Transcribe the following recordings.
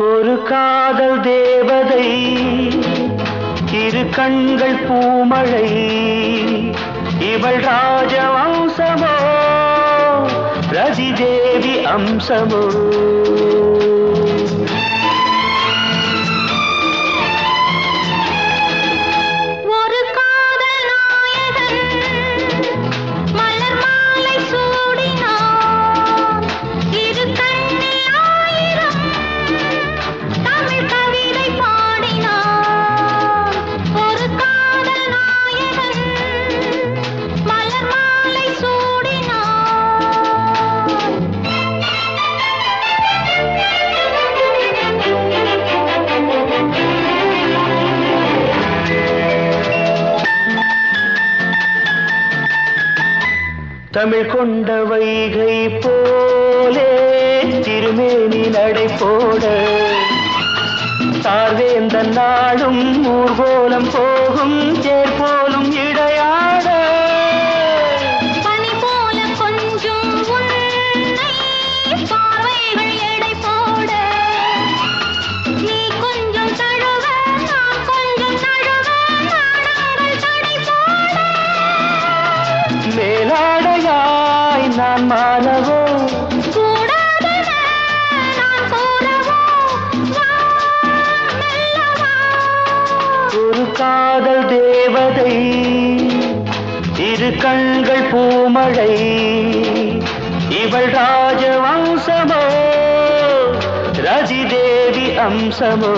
ஒரு காதல் தேவதை இரு கண்கள் பூமழை இவள் ராஜவம்சமோ ரதி தேவி அம்சமோ ஒரு காதல் நாயகன் மலர் மாலை சூடினான் இரு கண்ணில் ஆயிரம் தமிழ் கவிதை பாடினான் ஒரு காதல் நாயகன் மலர் மாலை தமிழ் கொண்ட வைகை போலே திருமேனி நடை போட சார்வேந்த நாடும் ஊர்கோலம் போகும் தேர் போலும் இடையாட பனி போல கொஞ்சம் உன்னை பார்வைகள் எடை போட நீ கொஞ்சம் தழுவ நான் கொஞ்சம் தழுவ நாடங்கள் தடை போட மேலாடையாய் நான் மாறவோ கூடாதென நான் கூறவோ வா மெல்ல வா ஒரு காதல் தேவதை இரு கண்கள் பூமழை இவள் ராஜவம்சமோ ரதி தேவி அம்சமோ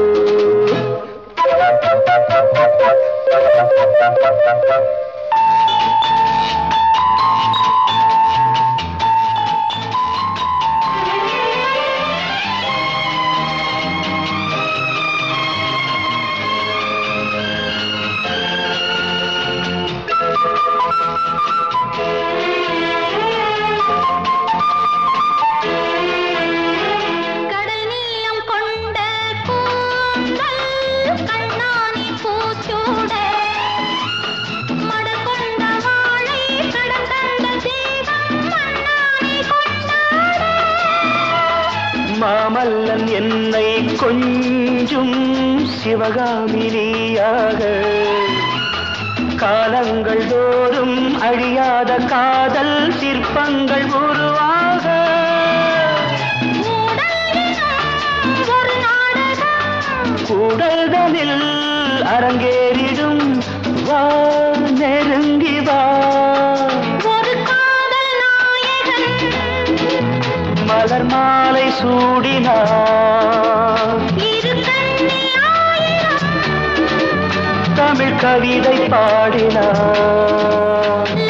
கடல் நீளம் கொண்ட கூந்தல் கண்ணானி பூச்சூட மடல் கொண்ட வாழை கடந்தந்த தீபம் மண்ணானி கொண்டாட மாமல்லன் என்னை கொஞ்சும் சிவகாமினியாக காலங்கள் தோறும் அழியாத காதல் சிற்பங்கள் உருவாக ஊடல் எனும் ஒரு நாடகம் கூடல்தனில் அரங்கேறிடும் வா நெருங்கி வா ஒரு காதல் நாயகன் மலர் மாலை சூடினார் இரு கண்ணில் ஆயிரம் தமிழ் கவிதை பாடினார்